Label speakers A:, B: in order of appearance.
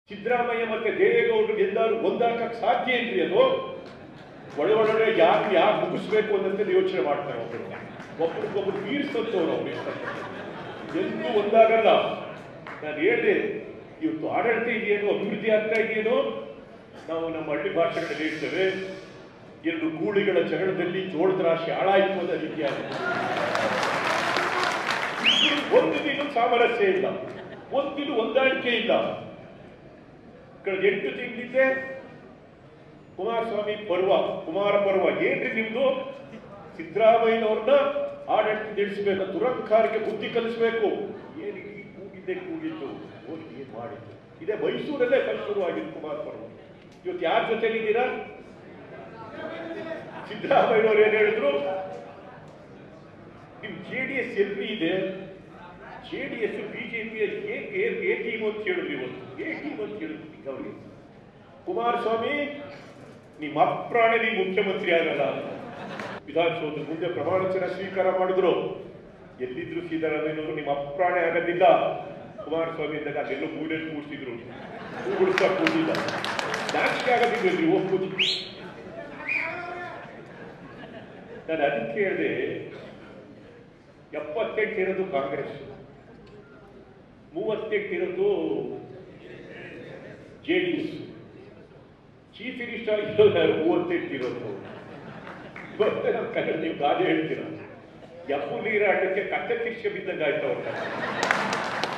A: ಸಿದ್ದರಾಮಯ್ಯ ಮತ್ತೆ ದೇವೇಗೌಡರು ಎಲ್ಲರೂ ಒಂದಾಗಕ್ಕೆ ಸಾಧ್ಯ ಇಲ್ರಿ ಅದು ಒಳ ಒಳಗಡೆ ಯಾರು ಯಾರು ಮುಗಿಸ್ಬೇಕು ಅನ್ನಂತ ಯೋಚನೆ ಮಾಡ್ತಾರೆ ಒಬ್ಬರು ಒಬ್ರಿಗೊಬ್ರು ಮೀರಿಸಂತವ್ರು ಅವ್ರು ಎಂದೂ ಒಂದಾಗಲ್ಲ ನಾನು ಹೇಳಿದೆ ಇವತ್ತು ಆಡಳಿತ ಇದೆಯೇನೋ ಅಭಿವೃದ್ಧಿ ಆಗ್ತಾ ಇದೆಯೇನೋ ನಾವು ನಮ್ಮ ಹಳ್ಳಿ ಭಾಷೆಗಳಲ್ಲಿ ಹೇಳ್ತೇವೆ ಎರಡು ಗೂಳಿಗಳ ಜಗಳದಲ್ಲಿ ಜೋಳದ ರಾಶಿ ಹಾಳಾಯಿತು ಅನ್ನೋ ರೀತಿಯಾಗಿದೆ ಒಂದು ದಿನ ಸಾಮರಸ್ಯ ಇಲ್ಲ ಒಂದು ದಿನ ಹೊಂದಾಣಿಕೆ ಇಲ್ಲ ಕಳೆದ ಎಂಟು ತಿಂಗಳಿದ್ದೆ ಕುಮಾರಸ್ವಾಮಿ ಪರ್ವ ಕುಮಾರ ಪರ್ವ ಏನ್ರಿ ನಿಮ್ದು ಸಿದ್ದರಾಮಯ್ಯನವ್ರನ್ನ ಆಡಳಿತ ತಿಳಿಸಬೇಕು ದುರಂಕಾರಿಗೆ ಬುದ್ಧಿ ಕಲಿಸಬೇಕು ಏನು ಈ ಕೂಗಿದ್ದೆ ಕೂಗಿದ್ದು ಹೋಗಿ ಏನ್ ಮಾಡಿದ್ದು ಇದೇ ಮೈಸೂರಲ್ಲೇ ಫಸ್ಟ್ ಶುರುವಾಗಿದ್ದು ಕುಮಾರ ಪರ್ವ ಇವತ್ತು ಯಾರ ಜೊತೆಲಿದ್ದೀರಾ ಸಿದ್ದರಾಮಯ್ಯನವ್ರು ಏನ್ ಹೇಳಿದ್ರು ನಿಮ್ ಜೆ ಡಿ ಎಸ್ ಎಲ್ಲಿ ಇದೆ ಜೆ ಡಿ ಎಸ್ ಬಿಜೆಪಿಯ ಎ ಟೀಮ್ ಅಂತ ಹೇಳಿದ್ರು ಇವತ್ತು ಎ ಟೀಮ್ ಅಂತ ಹೇಳಿದ್ರು ಅವರಿಗೆ ಕುಮಾರಸ್ವಾಮಿ ನಿಮ್ಮ ಅಪ್ರಾಣಿ ನೀವು ಮುಖ್ಯಮಂತ್ರಿ ಆಗಲ್ಲ ವಿಧಾನಸೌಧ ಮುಂದೆ ಪ್ರಮಾಣ ವಚನ ಸ್ವೀಕಾರ ಮಾಡಿದ್ರು ಎಲ್ಲಿದ್ರು ಸಿದ್ದರಾಮಯ್ಯನವರು ನಿಮ್ಮ ಅಪ್ರಾಣೆ ಆಗೋದಿಲ್ಲ ಕುಮಾರಸ್ವಾಮಿ ಇದ್ದಾಗ ಅದೆಲ್ಲೋ ಮೂಲೆಯಲ್ಲಿ ಕೂಡಿಸಿದ್ರು ಕೂಡಿಸಕ್ ಕೂಡಿಲ್ಲ ನಾಚಿಕೆ ಆಗೋದಿಲ್ಲ ನೀವು ಕೂತಿ ನಾನು ಅದಕ್ಕೆ ಹೇಳಿದೆ ಎಪ್ಪತ್ತೆಂಟು ಇರೋದು ಕಾಂಗ್ರೆಸ್ ಮೂವತ್ತೆಂಟು ಇರೋದು J D S chief minister ಇರೋದು ಯಾರು ಮೂವತ್ತೆಂಟು ಇರೋದು ಮತ್ತೆ ನಮ್ಮ ಕನ್ನಡ ನೀವು ಗಾದೆ ಹೇಳ್ತೀರ ಎಪ್ಪು ನೀರಾಟಕ್ಕೆ ಕತ್ತೆ ಶಿಕ್ಷೆ ಬಿದ್ದಂಗೆ ಆಯ್ತು ಅವ್ರ